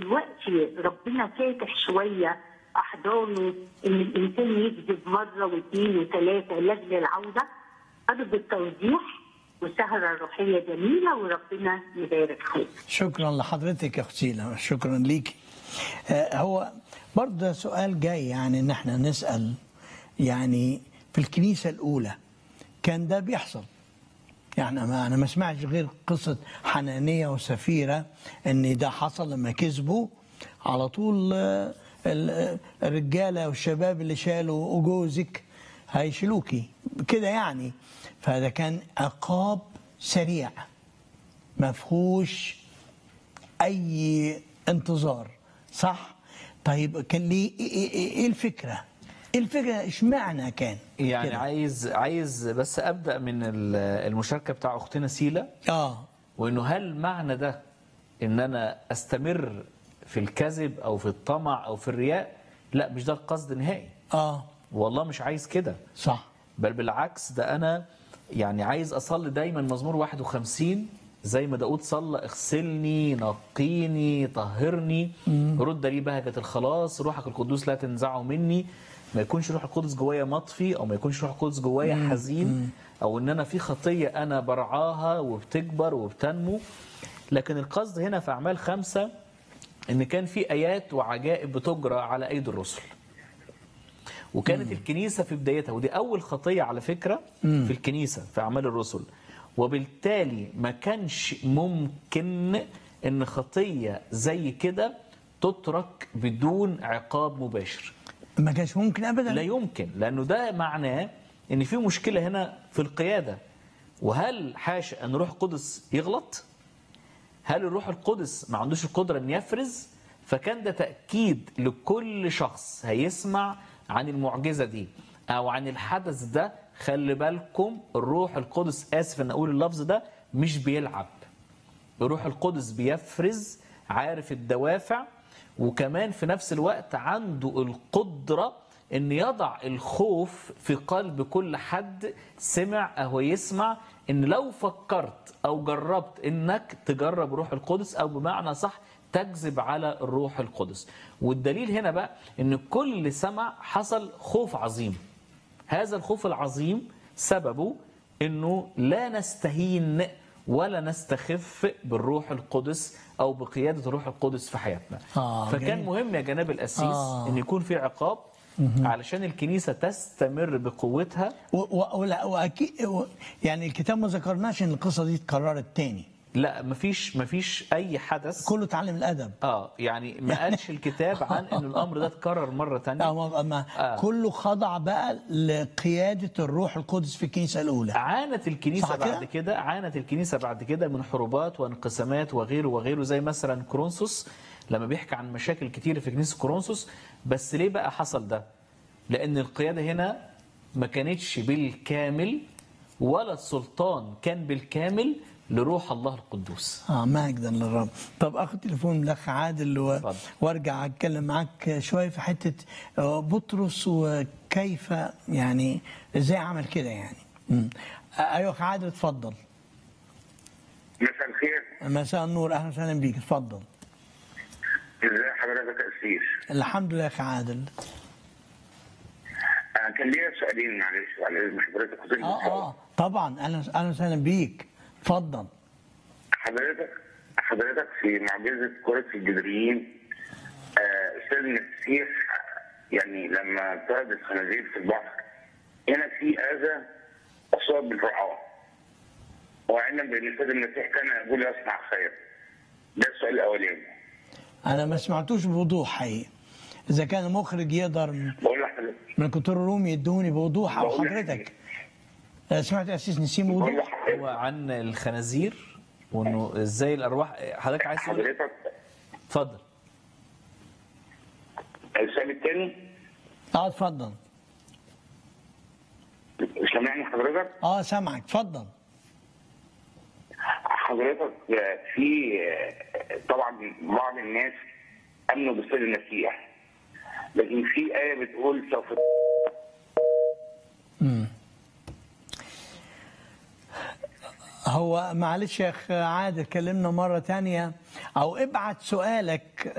دلوقتي ربنا فاتح شويه احضانه ان الانسان يكذب مره واثنين وثلاثه لاجل العوده ارجو التوضيح وسهره روحيه جميله وربنا يبارك خير. شكرا لحضرتك يا اختي شكرا ليكي آه، هو برضه ده سؤال جاي يعني ان احنا نسال يعني في الكنيسه الاولى كان ده بيحصل يعني ما انا ما سمعتش غير قصه حنانيه وسفيره ان ده حصل لما كذبوا على طول آه، ال- الرجاله والشباب اللي شالوا جوزك هيشيلوكي كده يعني فده كان عقاب سريع ما فيهوش اي انتظار صح طيب كان ليه ايه, إيه, إيه, إيه الفكره ايه الفكره اشمعنى كان يعني كده؟ عايز عايز بس ابدا من ال- المشاركه بتاع اختنا سيلا اه وانه هل معنى ده ان انا استمر في الكذب او في الطمع او في الرياء لا مش ده القصد نهائي اه والله مش عايز كده صح بل بالعكس ده انا يعني عايز اصلي دايما مزمور 51 زي ما داود صلى اغسلني نقيني طهرني رد لي بهجة الخلاص روحك القدوس لا تنزعه مني ما يكونش روح القدس جوايا مطفي او ما يكونش روح القدس جوايا حزين او ان انا في خطية انا برعاها وبتكبر وبتنمو لكن القصد هنا في اعمال خمسة ان كان في ايات وعجائب بتجرى على ايدي الرسل وكانت الكنيسة في بدايتها ودي أول خطية على فكرة في الكنيسة في أعمال الرسل وبالتالي ما كانش ممكن إن خطية زي كده تترك بدون عقاب مباشر ما كانش ممكن ابدا لا يمكن لأنه ده معناه إن في مشكلة هنا في القيادة وهل حاشا أن روح القدس يغلط؟ هل الروح القدس ما عندوش القدرة أن يفرز؟ فكان ده تأكيد لكل شخص هيسمع عن المعجزة دي أو عن الحدث ده خلي بالكم الروح القدس آسف أن أقول اللفظ ده مش بيلعب الروح القدس بيفرز عارف الدوافع وكمان في نفس الوقت عنده القدرة ان يضع الخوف في قلب كل حد سمع او يسمع ان لو فكرت او جربت انك تجرب روح القدس او بمعنى صح تكذب على الروح القدس والدليل هنا بقى ان كل اللي سمع حصل خوف عظيم هذا الخوف العظيم سببه انه لا نستهين ولا نستخف بالروح القدس او بقياده الروح القدس في حياتنا آه، فكان جميل. مهم يا جناب القسيس آه. ان يكون في عقاب علشان الكنيسه تستمر بقوتها و- و- ولا- واكيد و- يعني الكتاب ما ذكرناش ان القصه دي اتكررت تاني لا مفيش مفيش اي حدث كله اتعلم الادب اه يعني ما قالش الكتاب عن ان الامر ده اتكرر مره تانية لا ما ما آه. كله خضع بقى لقياده الروح القدس في الكنيسه الاولى عانت الكنيسه صح كده؟ بعد كده عانت الكنيسه بعد كده من حروبات وانقسامات وغيره وغيره زي مثلا كورنثوس لما بيحكي عن مشاكل كتير في كنيسه كورنثوس بس ليه بقى حصل ده؟ لان القياده هنا ما كانتش بالكامل ولا السلطان كان بالكامل لروح الله القدوس اه مجدا للرب طب اخد تليفون الاخ عادل و... اتفضل. وارجع اتكلم معاك شويه في حته آه، بطرس وكيف يعني ازاي عمل كده يعني مم. آه، ايوه اخ عادل اتفضل مساء الخير مساء النور اهلا وسهلا بيك اتفضل ازي حضرتك يا قسيس الحمد لله يا اخ عادل آه، كان ليا سؤالين معلش على اذن حضرتك كنت اه اه طبعا اهلا اهلا وسهلا بيك اتفضل حضرتك حضرتك في معجزه كره الجدريين آه، استاذ المسيح يعني لما طرد الخنازير في البحر هنا في اذى اصاب بالرعاه وعلما بان الاستاذ المسيح كان يقول يصنع خير ده السؤال الاولاني انا ما سمعتوش بوضوح حقيقي اذا كان المخرج يقدر بقول لحضرتك من الكنترول الروم يدوني بوضوح او بقول حضرتك آه، سمعت يا اسيس نسيم بقول بوضوح لحضرتك هو عن الخنازير وانه ازاي الارواح حضرتك عايز تقول حضرتك اتفضل السؤال الثاني اه اتفضل سامعني حضرتك؟ اه سامعك اتفضل حضرتك في طبعا بعض الناس امنوا بالسيد المسيح لكن في ايه بتقول سوف هو معلش يا اخ عادل كلمنا مره تانية او ابعت سؤالك